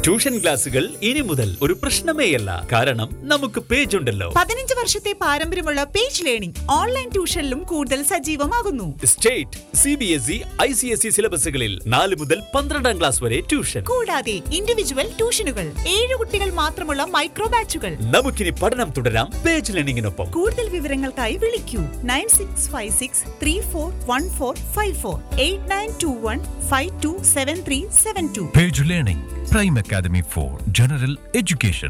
Tuition ക്ലാസുകൾ ഇനി മുതൽ ഒരു പ്രശ്നമേയല്ല കാരണം നമുക്ക് പേജ് ഉണ്ടല്ലോ പതിനഞ്ച് വർഷത്തെ പാരമ്പര്യമുള്ള പേജ് ലേണിംഗ് ഓൺലൈൻ ട്യൂഷനിലും കൂടുതൽ സജീവമാകുന്നു state C B S E I C S E സിലബസുകളിൽ നാല് മുതൽ പന്ത്രണ്ടാം ക്ലാസ് വരെ ട്യൂഷൻ കൂടാതെ ഇൻഡിവിജ്വൽ ട്യൂഷനുകൾ ഏഴ് കുട്ടികൾ മാത്രമുള്ള മൈക്രോ ബാച്ചുകൾ നമുക്കിനി പഠനം തുടരാം പേജ് ലേണിംഗിനൊപ്പം കൂടുതൽ വിവരങ്ങൾക്കായി വിളിക്കൂ nine six five six three four one four five four eight nine two one five two seven three seven two Page Learning, Prime Academy for General Education.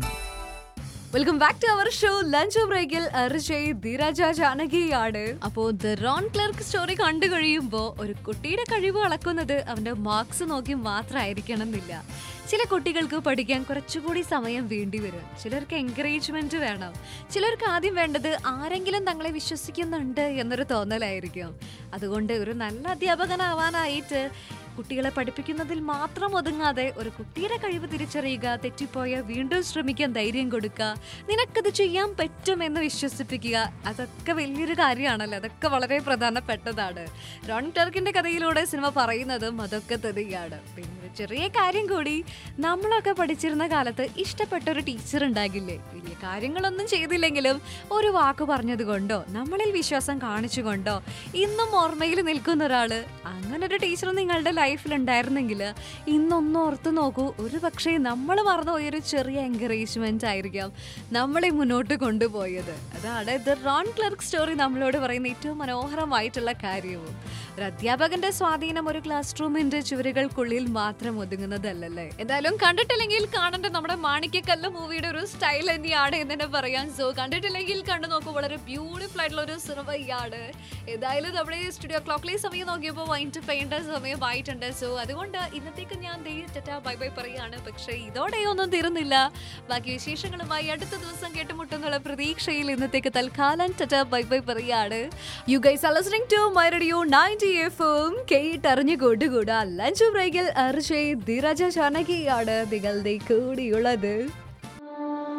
Welcome back to our show lunch ബ്രേക്കിൽ R J ധീരജ ജാനകിയാണ് അപ്പോ the Ron clerk story കണ്ടു കഴിയുമ്പോ ഒരു കുട്ടിയുടെ കഴിവ് അളക്കുന്നത് അവന്റെ marks നോക്കി മാത്രമായിരിക്കണം എന്നില്ല ചില കുട്ടികൾക്ക് പഠിക്കാൻ കുറച്ചുകൂടി സമയം വേണ്ടി വരും ചിലർക്ക് എൻകറേജ്മെന്റ് വേണം ചിലർക്ക് ആദ്യം വേണ്ടത് ആരെങ്കിലും തങ്ങളെ വിശ്വസിക്കുന്നുണ്ട് എന്നൊരു തോന്നലായിരിക്കും അതുകൊണ്ട് ഒരു നല്ല അധ്യാപകനാവാനായിട്ട് കുട്ടികളെ പഠിപ്പിക്കുന്നതിൽ മാത്രം ഒതുങ്ങാതെ ഒരു കുട്ടിയുടെ കഴിവ് തിരിച്ചറിയുക തെറ്റിപ്പോയ വീണ്ടും ശ്രമിക്കാൻ ധൈര്യം കൊടുക്കുക നിനക്കത് ചെയ്യാൻ പറ്റുമെന്ന് വിശ്വസിപ്പിക്കുക അതൊക്കെ വലിയൊരു കാര്യമാണല്ലോ അതൊക്കെ വളരെ പ്രധാനപ്പെട്ടതാണ് റോൺ ക്ലർക്കിന്റെ കഥയിലൂടെ സിനിമ പറയുന്നതും അതൊക്കെ തന്നെയാണ് പിന്നെ ഒരു ചെറിയ കാര്യം കൂടി നമ്മളൊക്കെ പഠിച്ചിരുന്ന കാലത്ത് ഇഷ്ടപ്പെട്ട ഒരു ടീച്ചർ ഉണ്ടാകില്ലേ വലിയ കാര്യങ്ങളൊന്നും ചെയ്തില്ലെങ്കിലും ഒരു വാക്ക് പറഞ്ഞത് കൊണ്ടോ നമ്മളിൽ വിശ്വാസം കാണിച്ചുകൊണ്ടോ ഇന്നും ഓർമ്മയിൽ നിൽക്കുന്ന ഒരാള് അങ്ങനെ ഒരു ടീച്ചർ നിങ്ങളുടെ ലൈഫിൽ ഉണ്ടായിരുന്നെങ്കിൽ ഇന്നൊന്ന് ഓർത്ത് നോക്കൂ ഒരു പക്ഷേ നമ്മൾ മറന്നുപോയ ഒരു ചെറിയ എൻകറേജ്മെന്റ് ആയിരിക്കാം നമ്മളെ മുന്നോട്ട് കൊണ്ടുപോയത് അതാണ് ദ റോൺ ക്ലർക്ക് സ്റ്റോറി നമ്മളോട് പറയുന്ന ഏറ്റവും മനോഹരമായിട്ടുള്ള കാര്യവും ഒരു അധ്യാപകന്റെ സ്വാധീനം ഒരു ക്ലാസ് റൂമിന്റെ ചുവരുകൾക്കുള്ളിൽ മാത്രം ഒതുങ്ങുന്നതല്ലല്ലേ എന്തായാലും കണ്ടിട്ടില്ലെങ്കിൽ കാണേണ്ട നമ്മുടെ മാണിക്യക്കല്ല് മൂവിയുടെ ഒരു സ്റ്റൈൽ തന്നെയാണ് എന്ന് തന്നെ പറയാം സോ കണ്ടിട്ടില്ലെങ്കിൽ കണ്ടു നോക്കൂ വളരെ ബ്യൂട്ടിഫുൾ ആയിട്ടുള്ള ഒരു സിനിമയാണ് ഏതായാലും നമ്മുടെ സ്റ്റുഡിയോ ക്ലോക്കിലെ സമയം നോക്കിയപ്പോൾ വൈൻഡ് ചെയ്യേണ്ട സമയമായിട്ടുണ്ട് സോ അതുകൊണ്ട് ഇന്നത്തേക്ക് ഞാൻ ദേ ടാറ്റ ബൈ ബൈ പറയാണ് പക്ഷേ ഇതോടെ ഒന്നും തീർന്നില്ല ബാക്കി വിശേഷങ്ങളുമായി അടുത്ത ദിവസം കേട്ടുമുട്ടെന്നുള്ള പ്രതീക്ഷയിൽ ഇന്നത്തേക്ക് തൽക്കാലം ടാറ്റ ബൈ ബൈ പറയാണ് you guys are listening to my radio 90 എഫും കേട്ടറിഞ്ഞു കൂട്ടുകൂടാ ലഞ്ച് ബ്രേക്കിൽ അർഷയ് ധീരജ ചാനകിയാണ് നിങ്ങളുടെ കൂടിയുള്ളത്